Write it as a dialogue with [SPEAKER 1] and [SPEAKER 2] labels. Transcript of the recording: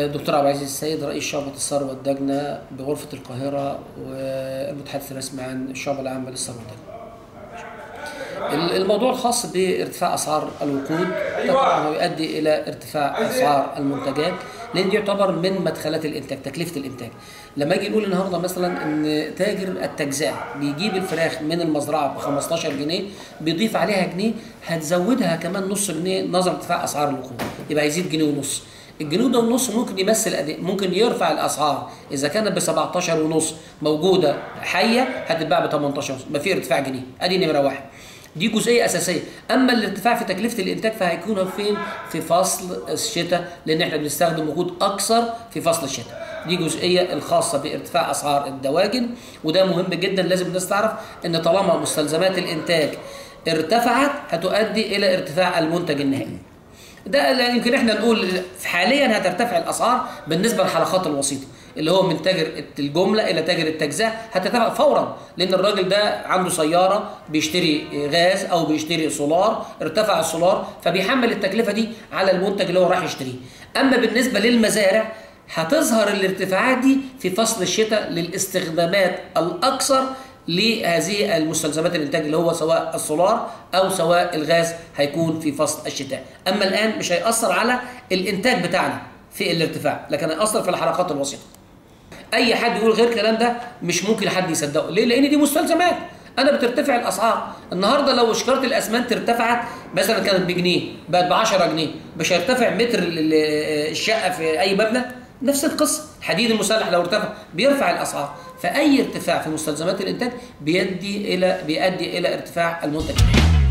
[SPEAKER 1] دكتور عبد العزيز السيد رئيس شعبة الثروة والدجنة بغرفة القاهرة والمتحدث الرسمي عن الشعبة العامة للثروة والدجنة. الموضوع الخاص بارتفاع اسعار الوقود طبعا هو يؤدي الى ارتفاع اسعار المنتجات لان دي يعتبر من مدخلات الانتاج تكلفه الانتاج لما اجي نقول النهارده مثلا ان تاجر التجزئه بيجيب الفراخ من المزرعه ب 15 جنيه بيضيف عليها جنيه هتزودها كمان نص جنيه نظرا لارتفاع اسعار الوقود يبقى هيزيد جنيه ونص الجنيه ده ونص ممكن يمثل قد ممكن يرفع الاسعار اذا كانت ب 17 ونص موجوده حيه هتتباع ب 18 ونص يبقى في ارتفاع جنيه ادي نمره واحد دي جزئيه اساسيه اما الارتفاع في تكلفه الانتاج فهيكون فين في فصل الشتاء لان احنا بنستخدم وقود اكثر في فصل الشتاء دي جزئيه الخاصه بارتفاع اسعار الدواجن وده مهم جدا لازم الناس تعرف ان طالما مستلزمات الانتاج ارتفعت هتؤدي الى ارتفاع المنتج النهائي ده يمكن احنا نقول حاليا هترتفع الاسعار بالنسبه للحلقات الوسيطه اللي هو من تاجر الجمله الى تاجر التجزئه هترتفع فورا لان الراجل ده عنده سياره بيشتري غاز او بيشتري سولار ارتفع السولار فبيحمل التكلفه دي على المنتج اللي هو راح يشتريه اما بالنسبه للمزارع هتظهر الارتفاعات دي في فصل الشتاء للاستخدامات الاكثر لهذه المستلزمات الانتاج اللي هو سواء السولار او سواء الغاز هيكون في فصل الشتاء اما الان مش هيأثر على الانتاج بتاعنا في الارتفاع لكن هيأثر في الحلقات الوسيطه اي حد يقول غير الكلام ده مش ممكن حد يصدقه ليه لان دي مستلزمات انا بترتفع الاسعار النهارده لو شكاره الاسمنت ارتفعت مثلا كانت بجنيه بقت ب 10 جنيه مش هيرتفع متر الشقه في اي مبنى نفس القصه الحديد المسلح لو ارتفع بيرفع الاسعار فاي ارتفاع في مستلزمات الانتاج بيدي الى بيؤدي الى ارتفاع المنتج